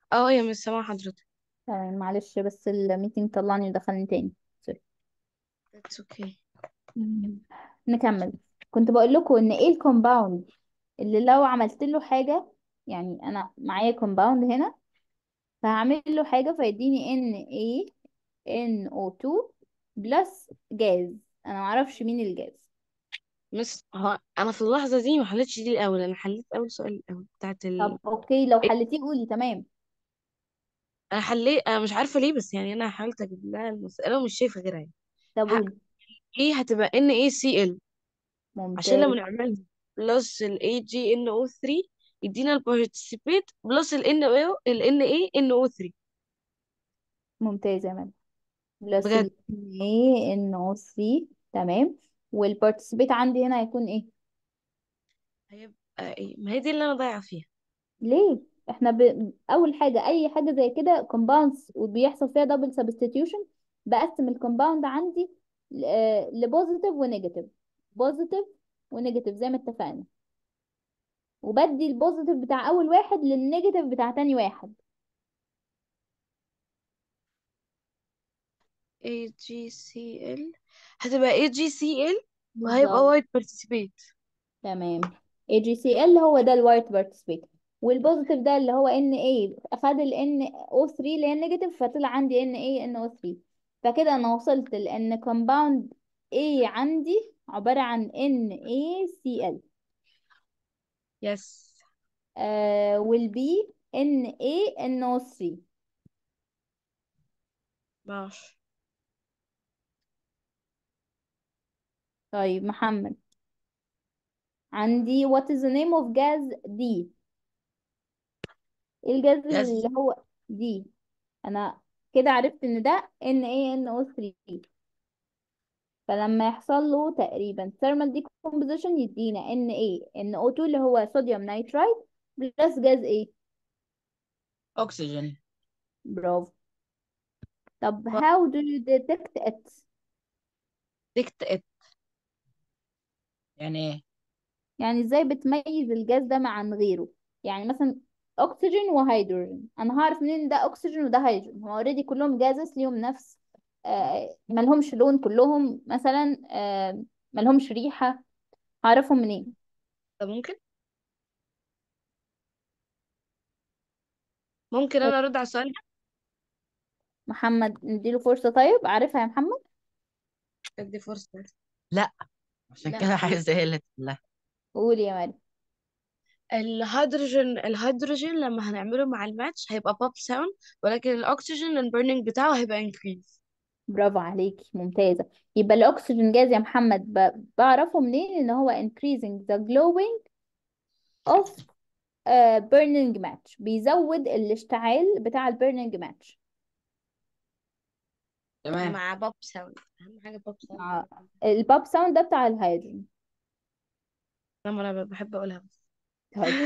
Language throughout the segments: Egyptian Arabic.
اه يا مش سامعة حضرتك تمام معلش بس الميتنج طلعني ودخلني تاني سوري اتس اوكي مم. نكمل كنت بقول لكم ان ايه الكومباوند اللي لو عملت له حاجة يعني انا معايا كومباوند هنا فهعمل له حاجة فيديني ان ايه ان او 2 بلس جاز انا معرفش مين الجاز مس هو انا في اللحظة دي ما حلتش دي الاول انا حليت اول سؤال الاول بتاعت ال طب اوكي لو إيه؟ حلتيه قولي تمام انا حليت انا مش عارفة ليه بس يعني انا حاولت اجيب لها المسألة ومش شايفة غيرها يعني طب ح- قولي ايه هتبقى ان اي سي ال عشان ممتاز لما نعملها بلس ال اي جي ان او 3 يدينا البارتيسيبيت بلس ال ان او ال ان اي ان او 3 ممتاز يا مان بلس بجد ال ايه ان او 3 تمام والبارتيسيبيت عندي هنا هيكون ايه هيبقى ايه ما هي دي اللي انا ضايعة فيها ليه احنا ب... اول حاجه اي حاجه زي كده كومباوندز وبيحصل فيها دبل سبستيتيوشن بقسم الكومباوند عندي لبوزيتيف ونيجاتيف بوزيتيف ونيجاتيف زي ما اتفقنا وبدي البوزيتيف بتاع اول واحد للنيجاتيف بتاع تاني واحد اي جي سي ال هتبقى اي جي سي ال وهيبقى بالظبط وايت بارتيسيبيت تمام اي جي سي ال هو ده الوايت بارتيسيبيت والبوزيتيف ده اللي هو ان ايه اخد ال ان او 3 اللي هي النيجاتيف فطلع عندي ان ايه ان او 3 فكده انا وصلت لان كومباوند A عندي عبارة عن NaCl يس آه والبي NaNO3 ماشي طيب محمد عندي what is the name of gas D ايه الجاز يس اللي هو D انا كده عرفت ان ده NaNO3 فلما يحصل له تقريبا thermal decomposition يدينا NaNO2 اللي هو صوديوم نيترايد بلس جاز ايه أكسجين برافو طب how do you detect it ديكت ات يعني إيه؟ يعني ازاي بتميز الجاز ده عن غيره يعني مثلا اكسجين وهيدروجين انا هعرف منين ده اكسجين وده هيدروجين هو اوريدي كلهم جازس ليهم نفس آه ملهمش لون كلهم مثلا آه ملهمش ريحة هعرفهم منين طب ممكن ممكن انا ارد على السؤال ده محمد نديله فرصة طيب عارفها يا محمد ادي فرصة لا عشان لا كده عايزة هي اللي تحلها قول يا مريم الهيدروجين الهيدروجين لما هنعمله مع الماتش هيبقى بوب ساوند ولكن الاكسجين البرنينج بتاعه هيبقى انكريز برافو عليكي ممتازة يبقى الاكسجين جاز يا محمد ب... بعرفه منين ان هو increasing the glowing of uh, burning match بيزود الاشتعال بتاع البرنينج ماتش تمام مع بوب ساوند اهم حاجة بوب ساوند مع الباب ساوند ده بتاع الهيدروجين لما انا بحب اقولها بس طيب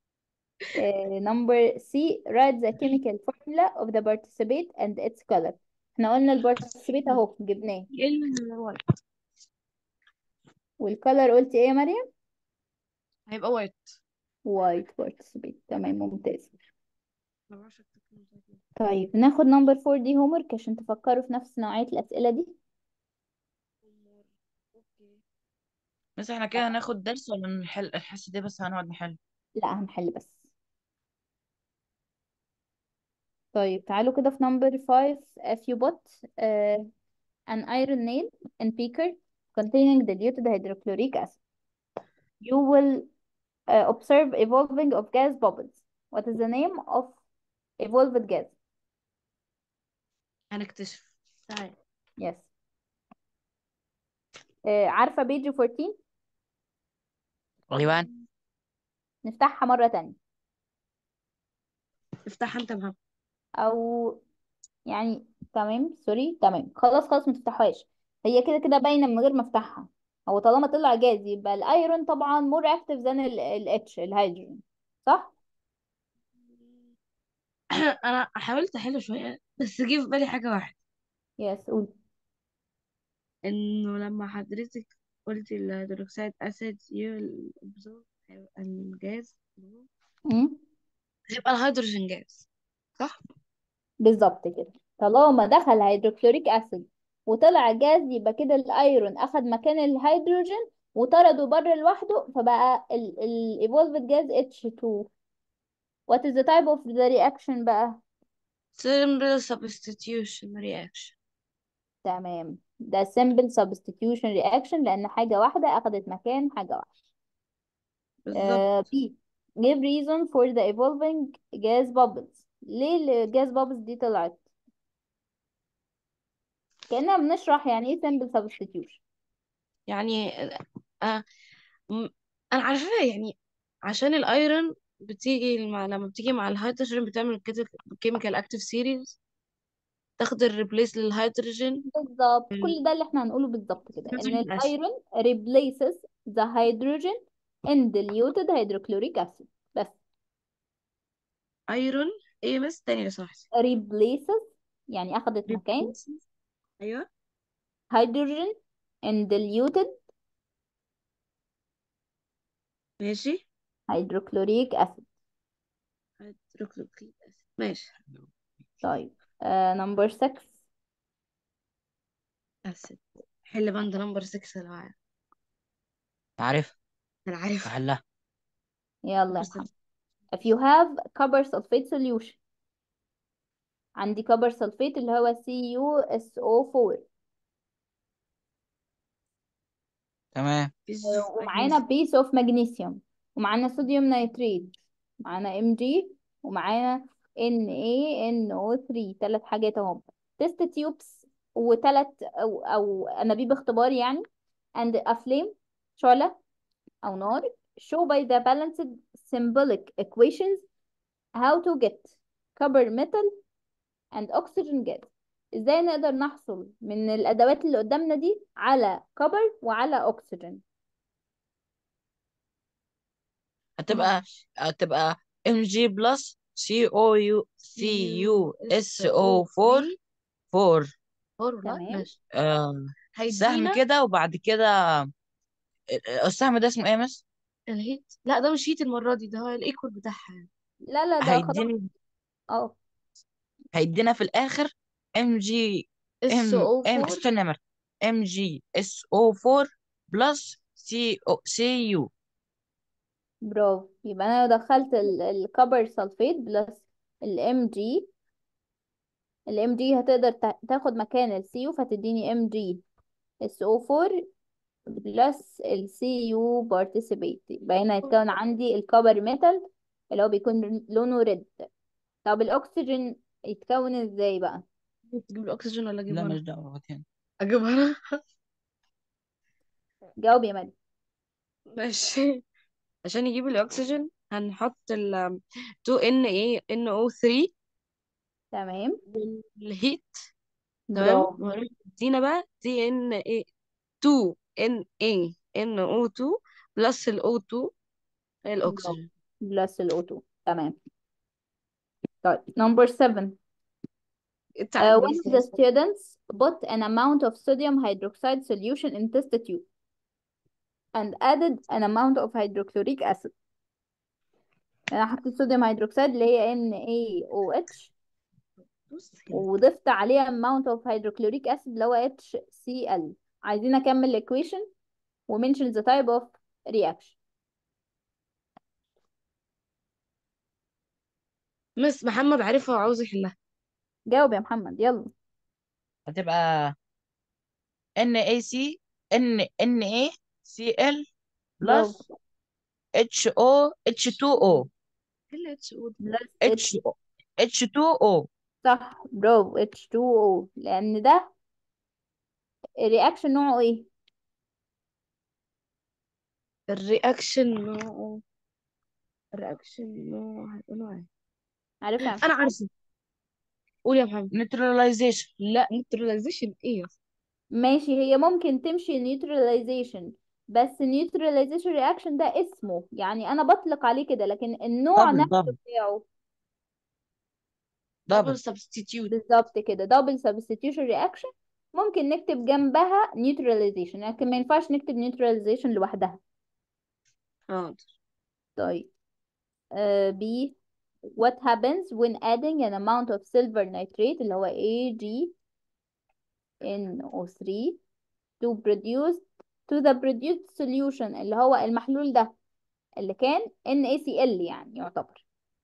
نمبر سي write the chemical formula of the participate and its color احنا قلنا البارتيسيبيت اهو جبناه ايه اللي هو والكلر قلت ايه يا مريم هيبقى وايت وايت بارتيسيبيت تمام ممتاز طيب ناخد نمبر فور دي هومورك عشان تفكروا في نفس نوعية الأسئلة دي بس احنا كده هناخد درس ولا نحل الحصة دي بس هنقعد نحل لا هنحل بس طيب تعالوا كده في نمبر 5 if you put uh, an iron nail in beaker containing diluted hydrochloric acid you will uh, observe evolving of gas bubbles what is the name of evolved gas هنكتشف تعالى yes uh, عارفة بيج 14 أيوان نفتحها مرة تانية افتحها انت محمد او يعني تمام سوري تمام خلاص خلاص ما تفتحوهاش هي كده كده باينه من غير ما افتحها هو طالما طلع جاز يبقى الايرون طبعا مور اكتف ذان الاتش الهيدروجين صح انا حاولت احل شويه بس جه في بالي حاجه واحده يس قول انه لما حضرتك قلتي الهيدروكسيد اسيد يبزو هيبقى الجاز امم هيبقى الهيدروجين جاز صح بالظبط كده طالما دخل هيدروكلوريك اسيد وطلع جاز يبقى كده الايرون اخد مكان الهيدروجين وطرده بره لوحده فبقى ال ال evolved gas H2 what is the type of the reaction بقى simple substitution reaction تمام ده simple substitution reaction لأن حاجة واحدة أخدت مكان حاجة واحدة بالظبط آه B give reason for the evolving gas bubbles ليه الجاز bubbles دي طلعت كأننا بنشرح يعني ايه simple substitution يعني آه م- انا عارفه يعني عشان الايرون بتيجي مع لما بتيجي مع الهيدروجين بتعمل كيميكال اكتيف سيريز تاخد الريبليس للهيدروجين بالظبط كل ده اللي احنا هنقوله بالظبط كده ان الايرون replaces the hydrogen in diluted hydrochloric acid بس ايرون ايه بس تاني لو سمحت replaces يعني أخدت مكان ايوه hydrogen in diluted ماشي hydrochloric acid هيدروكلوريك أسيد. ماشي طيب آه number 6 اسيد حل بند نمبر 6 لو عارف عارف انا عارف احلها يلا يا نمبر محمد if you have copper sulfate solution عندي copper sulfate اللي هو CuSO4 تمام آه، ومعانا piece of magnesium ومعانا صوديوم نيتريت معانا Mg ومعانا NaNO3 ثلاث حاجات اهم تيست تيوبس وثلاث او او انابيب اختبار يعني and a flame شعلة او نار show by the balanced symbolic equations how to get copper metal and oxygen gas ازاي نقدر نحصل من الادوات اللي قدامنا دي على كبر وعلى اكسجين هتبقى هتبقى ام جي بلس سي او يو سي يو اس او 4 4 فور لا تمام. ماشي آه سهم هيدينا كده وبعد كده السهم ده اسمه ايه يا مس؟ الهيت لا ده مش هيت المرة دي ده هو الايكوال بتاعها يعني. لا لا ده خلاص هيدينا اه هيدينا في الاخر ام جي اس ام او ام 4 استنى يا مرة ام جي اس او 4 بلس سي او سي يو برافو يبقى انا لو دخلت الكبر سلفيت بلس الام جي الام جي هتقدر تا- تاخد مكان السيو فتديني ام جي اس او 4 بلس السي يو بارتيسيبيت يبقى هنا هيتكون عندي الكبر ميتال اللي هو بيكون لونه ريد طب الاكسجين يتكون ازاي بقى تجيب الاكسجين ولا لا اجيبها مش انا دعوة هنا اجيبها انا جاوب يا مريم ماشي عشان يجيب الاكسجين هنحط ال 2 Na NO3 تمام بالهيت تمام برافو وهنروح ندينا بقى دي ان ايه 2 ان اي ان او 2 بلس الاو 2 هي برافو الاكسجين بلس الاو 2 تمام طيب number 7 انت Uh, عارف one of the students put an amount of sodium hydroxide solution in test tube and added an amount of hydrochloric acid. أنا حطيت صوديوم هيدروكسيد اللي هي NaOH بص هنا وضفت عليها amount of hydrochloric acid اللي هو HCl. عايزين أكمل ال equation و mention the type of reaction. مس محمد عارفها وعاوز يحلها جاوب يا محمد يلا. هتبقى ان اي سي ان ان اي سي ال برافو بلس اتش او اتش 2 او ايه اللي اتش او ده بلس اتش H اتش 2 او صح برافو H2O لأن ده الرياكشن نوعه إيه؟ الرياكشن نوعه الرياكشن نوعه هيقولوا ايه عارفها يا انا محمد؟ عارفه قول يا محمد نيوتراليزيشن لا نيوتراليزيشن ايه ماشي هي ممكن تمشي neutralization بس neutralization reaction ده اسمه يعني انا بطلق عليه كده لكن النوع دبل نفسه دبل بتاعه دبل دبل سبستيتيوت بالظبط كده double substitution reaction ممكن نكتب جنبها neutralization لكن ما ينفعش نكتب neutralization لوحدها حاضر طيب آه B what happens when adding an amount of silver nitrate اللي هو AgNO3 to produce to the produced solution اللي هو المحلول ده اللي كان NaCl يعني يعتبر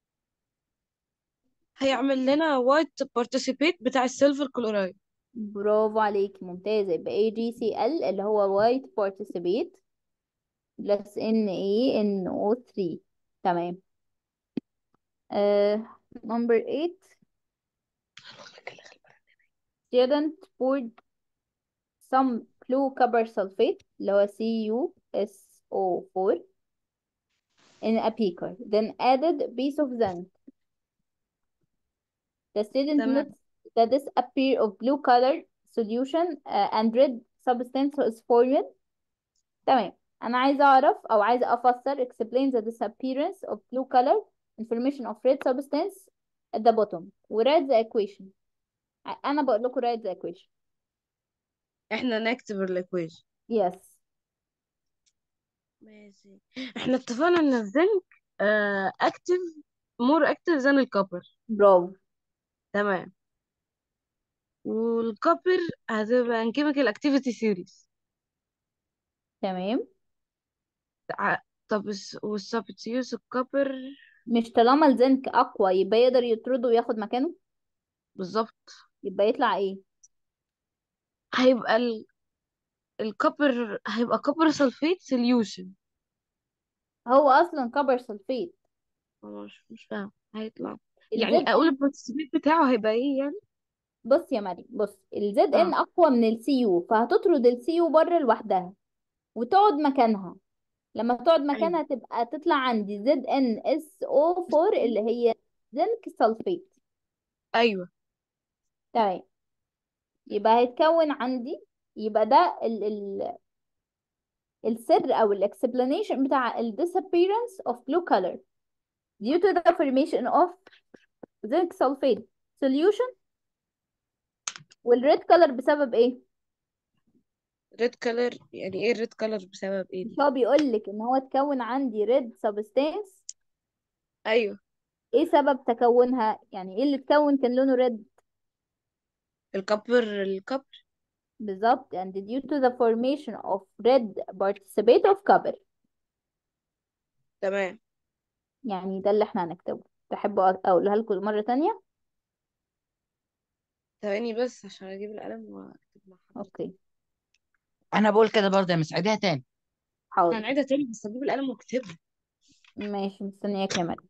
هيعمل لنا وايت بارتيسيبيت بتاع السيلفر كلورايد برافو عليك ممتازة يبقى AgCl اللي هو white participate plus NaNO3 تمام uh, number 8 student poured some blue copper sulfate اللي هو CuSO4 in a beaker then added a piece of zinc the student تمام notes the disappear of blue color solution uh, and red substance is formed تمام انا عايزه اعرف او عايزه افسر explain the disappearance of blue color information of red substance at the bottom write the equation ع- انا بقول لكم write the equation احنا نكتب الايكويشن yes ماشي احنا اتفقنا ان الزنك اكتف مور اكتف ذان الكوبر برافو تمام والكوبر هتبقى ان كيميكال اكتيفيتي سيريز تمام طب الس- والسبستيوس الكوبر مش طالما الزنك اقوى يبقى يقدر يطرده وياخد مكانه بالظبط يبقى يطلع ايه هيبقى ال... الكوبر هيبقى كوبر سلفيت سوليوشن هو اصلا كبر سلفيت مش مش فاهم هيطلع يعني الزد اقول ان البارتيسيبيت بتاعه هيبقى ايه يعني بص يا مريم بص الزد ان اه اقوى من السي يو فهتطرد السي يو بره لوحدها وتقعد مكانها لما تقعد ايوه مكانها تبقى تطلع عندي زد ان اس او 4 اللي هي زنك سلفيت ايوه تمام يبقى هيتكون عندي يبقى ده ال ال السر او الاكسبلانيشن بتاع ال disappearance of blue color due to the formation of zinc sulfate solution والريد color بسبب ايه ريد كلر يعني ايه الريد كلر بسبب ايه مش دي هو بيقول لك ان هو اتكون عندي red substance ايوه ايه سبب تكونها يعني ايه اللي اتكون كان لونه ريد الكبر الكبر بالظبط and due to the formation of red participate of copper تمام يعني ده اللي احنا هنكتبه تحبوا أ- اقولها لكم مرة تانية ثواني بس عشان اجيب القلم واكتب مع حضرتك اوكي انا بقول كده برضه يا مس عيديها تاني حاضر هنعيدها تاني بس اجيب القلم واكتبها ماشي مستنياك يا مريم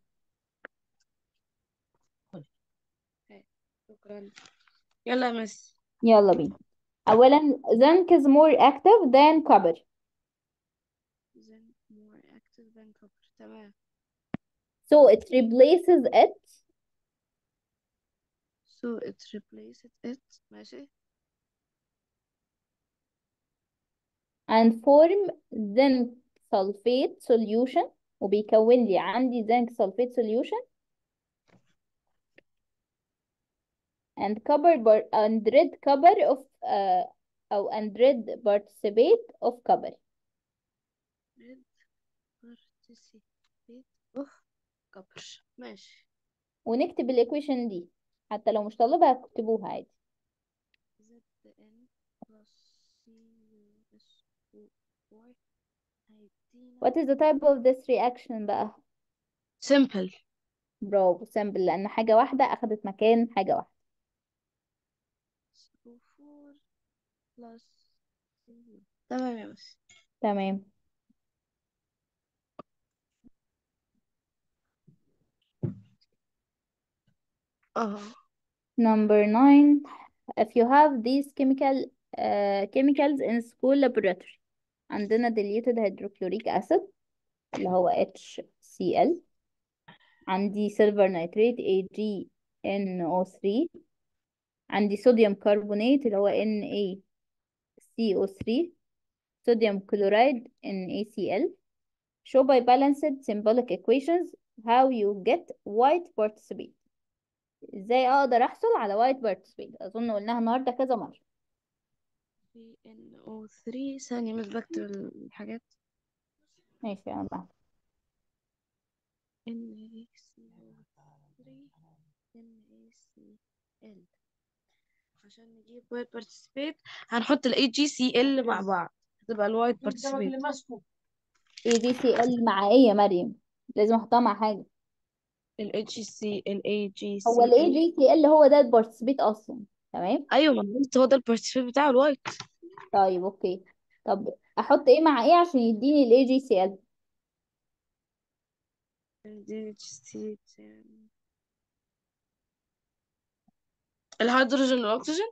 شكرا يلا يا مس يلا بينا اولا zinc is more active than copper then more active than copper تمام so it replaces it so it replaced it ماشي and form zinc sulfate solution وبيكون لي عندي zinc sulfate solution and copper bar and red copper of uh, أو and red participate of copper red participate of copper ماشي ونكتب الايكويشن دي حتى لو مش طالبها اكتبوها عادي ZN plus CuSO4 هيدينا what is the type of this reaction بقى simple برافو simple لأن حاجة واحدة أخدت مكان حاجة واحدة CO4 plus Cu تمام يا مس تمام اه number nine if you have these chemical uh, chemicals in school laboratory عندنا diluted hydrochloric acid اللي هو HCl عندي silver nitrate AgNO3 عندي صوديوم كربونات اللي هو NaCO3 صوديوم كلورايد NaCl show by balanced symbolic equations how you get white participate ازاي اقدر احصل على white participate اظن قلناها النهارده كذا مرة CnO3 ثانية مش بكتب الحاجات ماشي انا بعد NaCO AgCl عشان نجيب وايت بارتيسيبيت هنحط ال AgCl مع بعض هتبقى الوايت بارتيسيبيت اي جي سي ال مع ايه يا مريم لازم احطها مع حاجه ال AgC ال هو ال اي AgCl جي سي ال هو ده البارتيسيبيت اصلا تمام ايوه ما أنا قلت هو ده البارتيسيبيت بتاعه الوايت طيب اوكي طب احط ايه مع ايه عشان يديني الاي جي سي ال دي HC الهيدروجين والاكسجين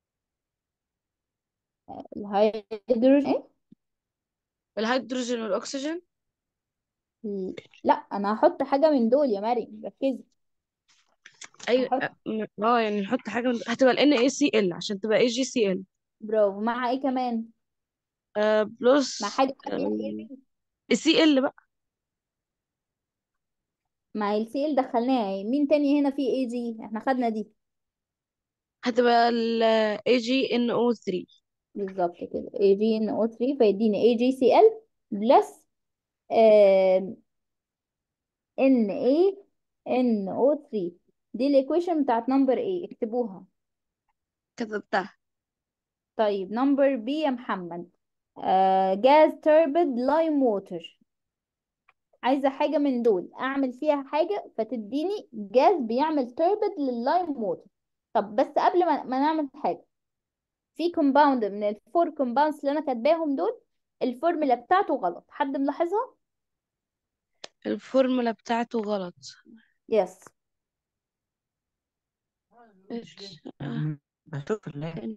الهيدروجين ايه الهيدروجين والاكسجين لا انا هحط حاجه من دول يا مريم ركزي ايوه هحط اه اه، يعني نحط حاجه من... هتبقى ال NaCl عشان تبقى AgCl برافو مع ايه كمان آه مع بلس حاجه فيها اي بي الCl بقى مع السي ال دخلناها اهي مين تاني هنا فيه اي جي احنا خدنا دي هتبقى ال AgNO3 بالظبط كده اي جي ان او 3 فيدينا اي جي سي ال بلس ان اي ان او 3 دي الايكويشن بتاعت نمبر ايه اكتبوها كتبتها طيب نمبر بي يا محمد جاز تربد لايم ووتر عايزة حاجة من دول أعمل فيها حاجة فتديني جاز بيعمل تربد لللايم ووتر طب بس قبل ما, ما نعمل حاجة في كومباوند من الفور كومباوندز اللي أنا كاتباهم دول الفورمولا بتاعته غلط حد ملاحظها؟ الفورمولا بتاعته غلط يس إيش؟ آه، بشوف اللي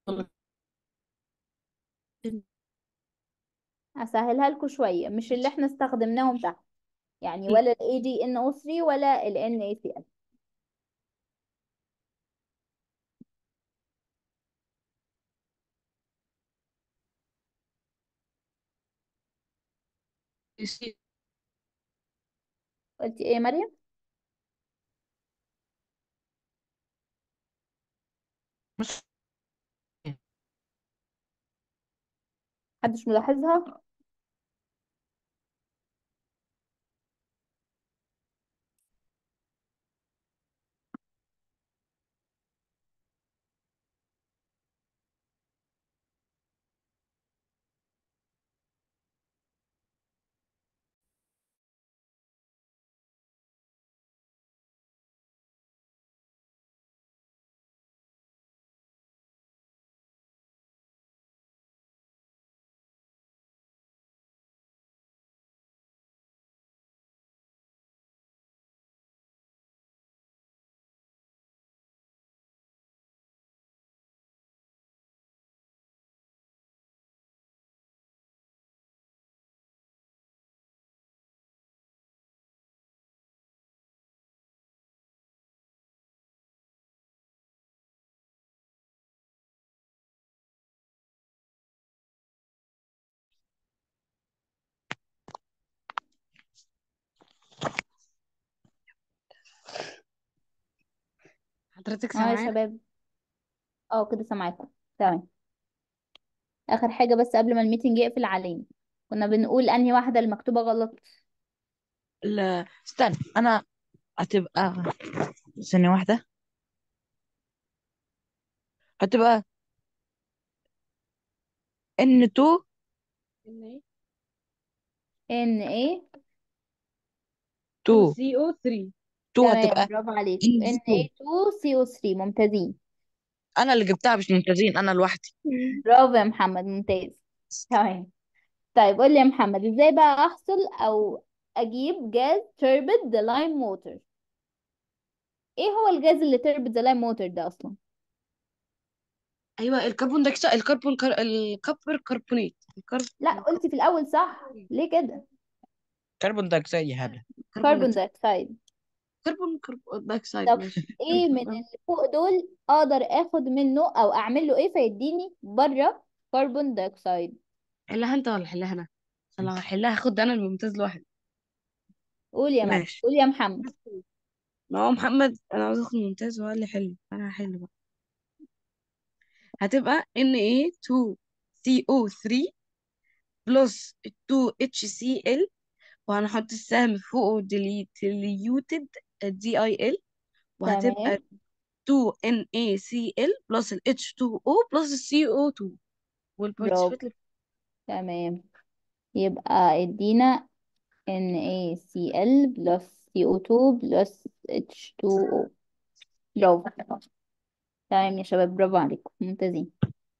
هسهلها لكم شوية مش اللي احنا استخدمناهم تحت يعني ولا ال AgNO3 ولا ال NaCl قلتي ايه يا مريم؟ مش محدش ملاحظها؟ حضرتك اه يا سامعانا شباب اه كده سامعاكم تمام اخر حاجة بس قبل ما الميتنج يقفل علينا كنا بنقول انهي واحدة المكتوبة غلط لا استنى انا هتبقى ثانية واحدة هتبقى N2 ان ايه ان ايه 2 CO3 2 تمام هتبقى برافو عليك N2 Na2CO3 ممتازين انا اللي جبتها مش ممتازين انا لوحدي برافو يا محمد ممتاز تمام طيب قول لي يا محمد ازاي بقى احصل او اجيب جاز تربد ذا لايم ووتر ايه هو الجاز اللي تربد ذا لايم ووتر ده اصلا ايوه الكربون دايوكسيد الكربون كر... الكبر كربونيت الكرب لا قلتي في الاول صح ليه كده كربون دايوكسيد يا هبلة كربون دايوكسيد دايوكسيد كربون كربون دايوكسيد طب ماشي ايه من اللي فوق دول اقدر اخد منه او اعمل له ايه فيديني بره كربون دايوكسيد حلها انت ولا حلها انا لو هحلها هاخد انا الممتاز لوحدي قول يا مريم ماشي قول يا محمد ما هو محمد انا عاوز اخد ممتاز وهو اللي حلو انا هحل بقى هتبقى Na2CO3 بلس 2HCl وهنحط السهم فوقه ديليوتد دي اي ال وهتبقى تمام 2NaCl بلس ال H2O بلس ال CO2 والبارتيشيبات برافو تمام يبقى ادينا NaCl بلس CO2 بلس H2O برافو تمام يا شباب برافو عليكم ممتازين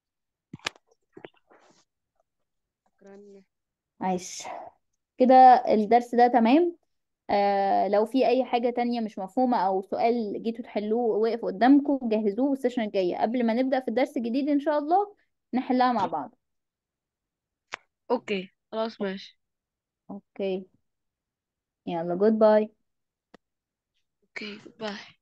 شكرا عايش كده الدرس ده تمام آه لو في اي حاجة تانية مش مفهومة او سؤال جيتوا تحلوه وقف قدامكم جهزوه السيشن الجاية قبل ما نبدأ في الدرس الجديد ان شاء الله نحلها مع بعض اوكي خلاص ماشي اوكي يلا جود باي اوكي باي